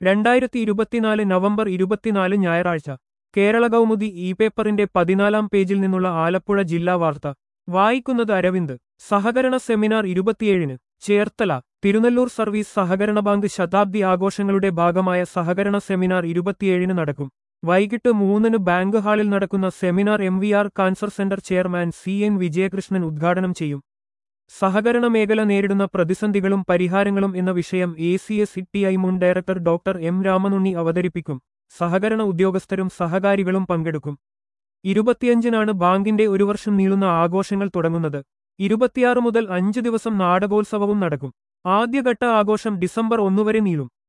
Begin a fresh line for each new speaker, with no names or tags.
രണ്ടായിരത്തി ഇരുപത്തിനാല് നവംബർ ഇരുപത്തിനാല് ഞായറാഴ്ച കേരള കൗമുദി ഇ പേപ്പറിന്റെ പതിനാലാം പേജിൽ നിന്നുള്ള ആലപ്പുഴ ജില്ലാ വാർത്ത വായിക്കുന്നത് അരവിന്ദ് സഹകരണ സെമിനാർ ഇരുപത്തിയേഴിന് ചേർത്തല തിരുനെല്ലൂർ സർവീസ് സഹകരണ ബാങ്ക് ശതാബ്ദി ആഘോഷങ്ങളുടെ ഭാഗമായ സഹകരണ സെമിനാർ ഇരുപത്തിയേഴിന് നടക്കും വൈകിട്ട് മൂന്നിന് ബാങ്ക് ഹാളിൽ നടക്കുന്ന seminar M V R cancer centre chairman C N Vijayakrishnan ഉദ്ഘാടനം ചെയ്യും സഹകരണ മേഖല നേരിടുന്ന പ്രതിസന്ധികളും പരിഹാരങ്ങളും എന്ന വിഷയം A C S T I മുൻ ഡയറക്ടർ ഡോക്ടർ എം രാമനുണ്ണി അവതരിപ്പിക്കും സഹകരണ ഉദ്യോഗസ്ഥരും സഹകാരികളും പങ്കെടുക്കും ഇരുപത്തിയഞ്ചിനാണ് ബാങ്കിന്റെ ഒരു വർഷം നീളുന്ന ആഘോഷങ്ങൾ തുടങ്ങുന്നത് ഇരുപത്തിയാറ് മുതൽ അഞ്ച് ദിവസം നാടകോത്സവവും നടക്കും ആദ്യഘട്ട ആഘോഷം ഡിസംബർ ഒന്നുവരെ നീളും